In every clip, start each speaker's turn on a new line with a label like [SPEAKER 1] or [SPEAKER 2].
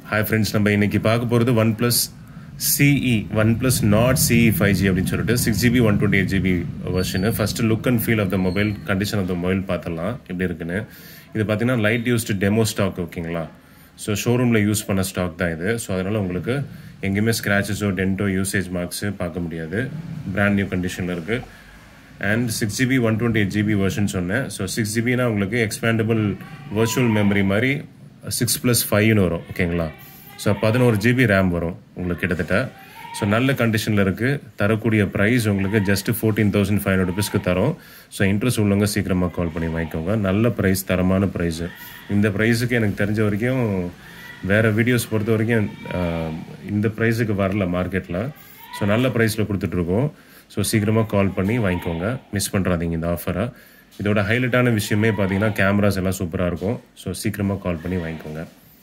[SPEAKER 1] hi friends நம்ம இன்னைக்கு பார்க்க போகிறது OnePlus CE OnePlus Nord CE five G அப்படின்னு சொல்லிட்டு six GB one twenty eight GB version first look and feel of the mobile condition of the mobile பார்த்துடலாம் எப்படி இருக்குன்னு இது பார்த்தீங்கன்னா லைட் யூஸ்டு டெமோ ஸ்டாக் ஓகேங்களா so ஷோரூமில் use பண்ண ஸ்டாக் தான் இது ஸோ அதனால் உங்களுக்கு எங்கேயுமே ஸ்க்ராச்சஸோ டென்ட்டோ யூசேஜ் மார்க்ஸு பார்க்க முடியாது பிராண்ட் நியூ கண்டிஷனில் இருக்குது and six GB one twenty eight GB version சொன்னேன் ஸோ சிக்ஸ் ஜிபினா உங்களுக்கு எக்ஸ்பேண்டபிள் வர்ச்சுவல் மெமரி மாதிரி சிக்ஸ் ப்ளஸ் ஃபைவ்னு வரும் ஓகேங்களா ஸோ பதினோரு ஜிபி ரேம் வரும் உங்களுக்கு கிட்டத்தட்ட ஸோ நல்ல கண்டிஷனில் இருக்குது தரக்கூடிய ப்ரைஸ் உங்களுக்கு just fourteen thousand five hundred ருபீஸ்க்கு தரோம் ஸோ இன்ட்ரெஸ்ட் உள்ளவங்க சீக்கிரமாக கால் பண்ணி வாங்கிக்கோங்க நல்ல ப்ரைஸ் தரமான ப்ரைஸு இந்த ப்ரைஸுக்கு எனக்கு தெரிஞ்ச வரைக்கும் வேறு வீடியோஸ் பொறுத்த வரைக்கும் ஆஹ், இந்த ப்ரைஸுக்கு வரல மார்க்கெட்டில் ஸோ நல்ல ப்ரைஸில் கொடுத்துட்ருக்கோம் ஸோ சீக்கிரமாக கால் பண்ணி வாங்கிக்கோங்க மிஸ் பண்ணுறாதீங்க இந்த ஆஃபரை இதோட ஹைலைட்டான விஷயமே பார்த்தீங்கன்னா கேமராஸ் எல்லாம் சூப்பராக இருக்கும் ஸோ சீக்கிரமாக கால் பண்ணி வாங்கிக்கோங்க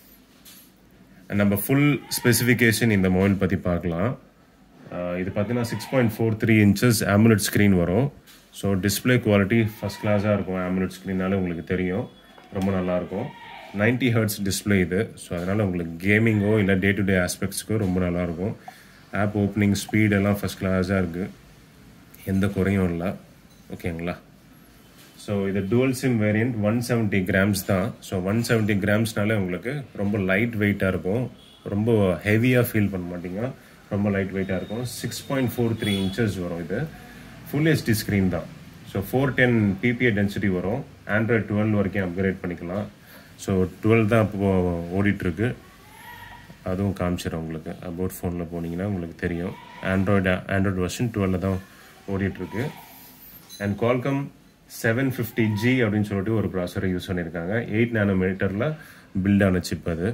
[SPEAKER 1] And நம்ம ஃபுல் ஸ்பெசிஃபிகேஷன் இந்த மொபைல் பற்றி பார்க்கலாம் அஹ் இது பார்த்தீங்கன்னா six point four three inches AMOLED screen வரும் ஸோ டிஸ்பிளே குவாலிட்டி ஃபஸ்ட் கிளாஸாக இருக்கும் ஆமுலெட் ஸ்க்ரீனால உங்களுக்கு தெரியும் ரொம்ப நல்லாயிருக்கும் 90 ஹர்ட்ஸ் டிஸ்பிளே இது ஸோ அதனால் உங்களுக்கு கேமிங்கோ இல்லை டே டு டே ஆஸ்பெக்ட்ஸ்க்கோ ரொம்ப நல்லாயிருக்கும் ஆப் ஓப்பனிங் ஸ்பீட் எல்லாம் ஃபஸ்ட் கிளாஸாக இருக்குது எந்த குறையும் இல்லை ஓகேங்களா ஸோ இது dual SIM variant one seventy grams தான் ஸோ ஒன் செவன்ட்டி கிராம்ஸ்னால உங்களுக்கு ரொம்ப லைட் வெயிட்டாக இருக்கும் ரொம்ப ஹெவியாக ஃபீல் பண்ண மாட்டீங்க ரொம்ப லைட் வெயிட்டாக இருக்கும் six point four three inches வரும் இது ஃபுல் ஹெச்டி ஸ்க்ரீன் தான் so four ten PPI density வரும் ஆண்ட்ராய்ட் டுவெல் வரைக்கும் அப்கிரேட் பண்ணிக்கலாம் ஸோ டுவெல் தான் இப்போ ஓடிட்டுருக்கு அதுவும் காமிச்சிடும் உங்களுக்கு அபவுட் ஃபோனில் போனீங்கன்னா உங்களுக்கு தெரியும் ஆண்ட்ராய்டு ஆண்ட்ராய்டு வெர்ஷன் டுவெல்ல தான் ஓடிட்டுருக்கு and Qualcomm seven fifty G அப்படின்னு சொல்லிட்டு ஒரு ப்ராசரை யூஸ் பண்ணியிருக்காங்க எயிட் நானோமீட்டரில் பில்ட் ஆன சிப் அது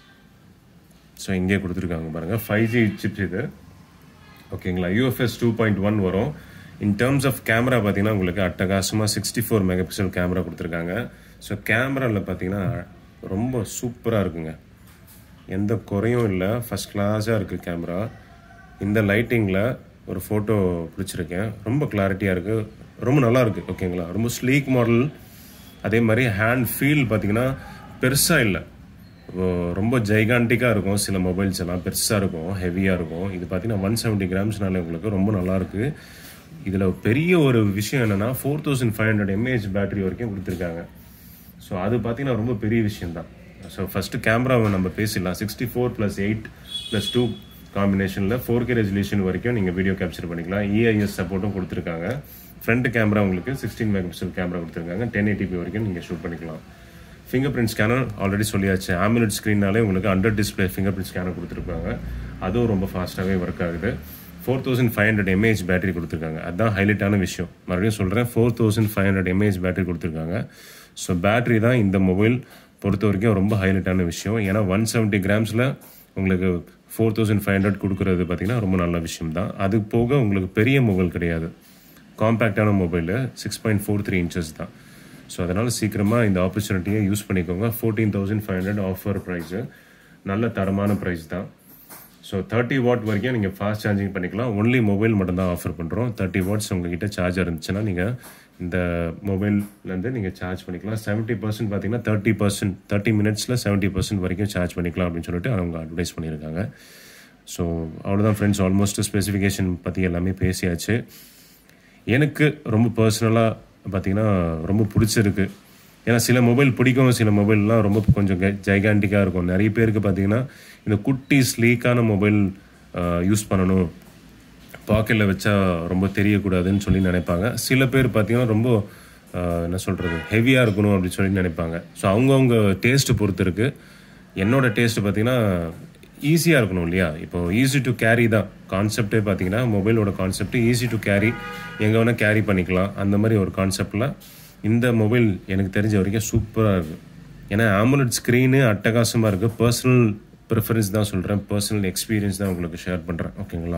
[SPEAKER 1] ஸோ இங்கே கொடுத்துருக்காங்க பாருங்கள் ஃபைவ் ஜி சிப்ஸ் இது ஓகேங்களா யூஎஃப்எஸ் டூ பாயிண்ட் ஒன் வரும் இன் டேர்ம்ஸ் ஆஃப் கேமரா பார்த்தீங்கன்னா உங்களுக்கு அட்டகாசமாக sixty four megapixel camera கொடுத்துருக்காங்க ஸோ கேமராவில் பார்த்தீங்கன்னா ரொம்ப சூப்பராக இருக்குங்க எந்த குறையும் இல்லை ஃபஸ்ட் கிளாஸாக இருக்குது கேமரா இந்த லைட்டிங்கில் ஒரு ஃபோட்டோ பிடிச்சிருக்கேன் ரொம்ப கிளாரிட்டியாக இருக்குது ரொம்ப நல்லா இருக்குது ஓகேங்களா ரொம்ப ஸ்லீக் மாடல் அதே மாதிரி ஹேண்ட் ஃபீல் பார்த்தீங்கன்னா பெருசாக இல்லை ஓ, ரொம்ப ஜைகாண்டிக்காக இருக்கும் சில மொபைல்ஸ் எல்லாம் பெருசாக இருக்கும் ஹெவியாக இருக்கும் இது பார்த்தீங்கன்னா ஒன் செவன்ட்டி கிராம்ஸ்னால உங்களுக்கு ரொம்ப நல்லா இருக்கு இதில் பெரிய ஒரு விஷயம் என்னன்னா four thousand five hundred mAh battery வரைக்கும் கொடுத்துருக்காங்க ஸோ அது பார்த்தீங்கன்னா ரொம்ப பெரிய விஷயம் தான் ஸோ ஃபஸ்ட்டு கேமராவை நம்ம பேசிடலாம் sixty four plus eight plus two காம்பினேஷனில் ஃபோர் கே ரெசல்யூஷன் வரைக்கும் நீங்கள் வீடியோ கேப்சர் பண்ணிக்கலாம் இஐஎஸ் சப்போர்ட்டும் கொடுத்துருக்காங்க ஃப்ரண்ட் கேமரா உங்களுக்கு சிக்ஸ்டீன் மெகா பிக்சல் கேமரா கொடுத்துருக்காங்க டென் எயிட்டிபி வரைக்கும் நீங்கள் ஷூட் பண்ணிக்கலாம் ஃபிங்கர் பிரிண்ட் ஸ்கேனர் ஆல்ரெடி சொல்லியாச்சு ஆம்புலட் ஸ்க்ரீனாலே உங்களுக்கு under display fingerprint scanner கொடுத்துருக்காங்க அதுவும் ரொம்ப ஃபாஸ்ட்டாகவே ஒர்க் ஆகுது four thousand five hundred mAh battery கொடுத்துருக்காங்க அதுதான் ஹைலைட்டான விஷயம் மறுபடியும் சொல்கிறேன் four thousand five hundred mAh battery கொடுத்துருக்காங்க ஸோ பேட்டரி தான் இந்த மொபைல் பொறுத்த வரைக்கும் ரொம்ப ஹைலைட்டான விஷயம் ஏன்னா ஒன் செவன்ட்டி கிராம்ஸில் உங்களுக்கு ஃபோர் தௌசண்ட் ஃபைவ் ஹண்ட்ரட் கொடுக்குறது பார்த்தீங்கன்னா ரொம்ப நல்ல விஷயம் தான் அது போக உங்களுக்கு பெரிய மொபைல் கிடையாது காம்பேக்டான mobile six point four three inches தான் ஸோ அதனால் சீக்கிரமாக இந்த ஆப்பர்ச்சுனிட்டியை யூஸ் பண்ணிக்கோங்க fourteen thousand five hundred offer price நல்ல தரமான ப்ரைஸ் தான் ஸோ தேர்ட்டி வாட் வரைக்கும் நீங்கள் ஃபாஸ்ட் சார்ஜிங் பண்ணிக்கலாம் ஒன்லி மொபைல் மட்டும் தான் ஆஃபர் பண்ணுறோம் தேர்ட்டி வாட்ஸ் உங்ககிட்ட சார்ஜர் இருந்துச்சுன்னா நீங்கள் இந்த மொபைல்லேருந்து நீங்கள் சார்ஜ் பண்ணிக்கலாம் செவன்ட்டி பர்சன்ட் பார்த்தீங்கன்னா தேர்ட்டி பர்சன்ட் தேர்ட்டி மினிட்ஸில் செவன்ட்டி பர்சன்ட் வரைக்கும் சார்ஜ் பண்ணிக்கலாம் அப்படின்னு சொல்லிட்டு அவங்க அட்வைஸ் பண்ணியிருக்காங்க ஸோ அவ்வளோதான் ஃப்ரெண்ட்ஸ் ஆல்மோஸ்ட் ஸ்பெசிஃபிகேஷன் பற்றி எல்லாமே பேசியாச்சு எனக்கு ரொம்ப பர்சனலாக பார்த்தீங்கன்னா ரொம்ப பிடிச்சிருக்கு ஏன்னா சில மொபைல் பிடிக்கும் சில மொபைல்லாம் ரொம்ப கொஞ்சம் ஜைகாண்டிக்காக இருக்கும் நிறைய பேருக்கு பார்த்தீங்கன்னா இந்த குட்டி ஸ்லீக்கான மொபைல் யூஸ் பண்ணணும் பாக்கெட்டில் வச்சா ரொம்ப தெரியக்கூடாதுன்னு சொல்லி நினைப்பாங்க சில பேர் பார்த்தீங்கன்னா ரொம்ப ஆஹ், என்ன சொல்கிறது ஹெவியாக இருக்கணும் அப்படின்னு சொல்லி நினைப்பாங்க ஸோ அவங்கவுங்க டேஸ்ட்டு பொறுத்து இருக்கு என்னோட டேஸ்ட் பார்த்தீங்கன்னா ஈஸியாக இருக்கணும் இல்லையா இப்போ ஈஸி டு கேரி தான் கான்செப்டே பார்த்தீங்கன்னா மொபைலோட கான்செப்ட் ஈஸி டு கேரி எங்கே வேணால் கேரி பண்ணிக்கலாம் அந்த மாதிரி ஒரு கான்செப்டில் இந்த மொபைல் எனக்கு தெரிஞ்ச வரைக்கும் சூப்பராக இருக்குது ஏன்னா ஆமுலட் ஸ்க்ரீனு அட்டகாசமாக இருக்குது பர்சனல் ப்ரிஃபரன்ஸ் தான் சொல்கிறேன் பர்சனல் எக்ஸ்பீரியன்ஸ் தான் உங்களுக்கு ஷேர் பண்ணுறேன் ஓகேங்களா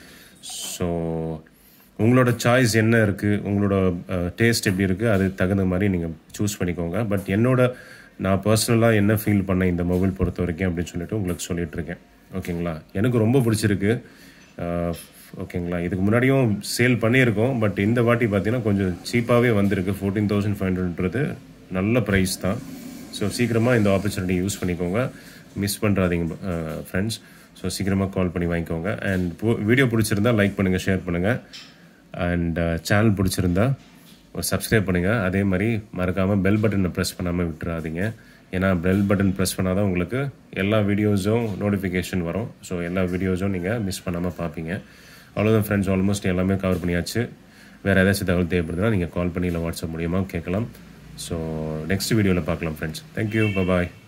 [SPEAKER 1] ஸோ உங்களோட சாய்ஸ் என்ன இருக்குது உங்களோட டேஸ்ட் எப்படி இருக்குது அது தகுந்த மாதிரி நீங்கள் சூஸ் பண்ணிக்கோங்க பட் என்னோட நான் பர்சனலாக என்ன ஃபீல் பண்ணேன் இந்த மொபைல் பொறுத்த வரைக்கும் அப்படின்னு சொல்லிட்டு உங்களுக்கு சொல்லிட்டு இருக்கேன் ஓகேங்களா எனக்கு ரொம்ப பிடிச்சிருக்கு அஹ், ஓகேங்களா இதுக்கு முன்னாடியும் சேல் பண்ணியிருக்கோம் பட் இந்த வாட்டி பார்த்தீங்கன்னா கொஞ்சம் சீப்பாகவே வந்திருக்கு ஃபோர்டீன் தௌசண்ட் ஃபைவ் ஹண்ட்ரட்ன்றது நல்ல ப்ரைஸ் தான் ஸோ சீக்கிரமாக இந்த ஆப்பர்ச்சுனிட்டி யூஸ் பண்ணிக்கோங்க மிஸ் பண்ணுறாதீங்க ஃப்ரெண்ட்ஸ் ஸோ சீக்கிரமாக கால் பண்ணி வாங்கிக்கோங்க அண்ட் வீடியோ பிடிச்சிருந்தா லைக் பண்ணுங்கள் ஷேர் பண்ணுங்கள் அண்ட் சேனல் பிடிச்சிருந்தா சப்ஸ்கிரைப் பண்ணுங்கள் அதே மாதிரி மறக்காமல் பெல் பட்டனை ப்ரெஸ் பண்ணாமல் விட்டுறாதீங்க ஏன்னா பெல் பட்டன் ப்ரெஸ் பண்ணால் தான் உங்களுக்கு எல்லா வீடியோஸும் நோட்டிஃபிகேஷன் வரும் ஸோ எல்லா வீடியோஸும் நீங்கள் மிஸ் பண்ணாமல் பார்ப்பீங்க அவ்வளோதான் ஃப்ரெண்ட்ஸ் ஆல்மோஸ்ட் எல்லாமே கவர் பண்ணியாச்சு வேறு ஏதாச்சும் தகவல் தேவைப்படுதுன்னா நீங்கள் கால் பண்ணி இல்லை வாட்ஸ்அப் மூலியமாக கேட்கலாம் ஸோ நெக்ஸ்ட் வீடியோவில் பார்க்கலாம் ஃப்ரெண்ட்ஸ் தேங்க்யூ பாய்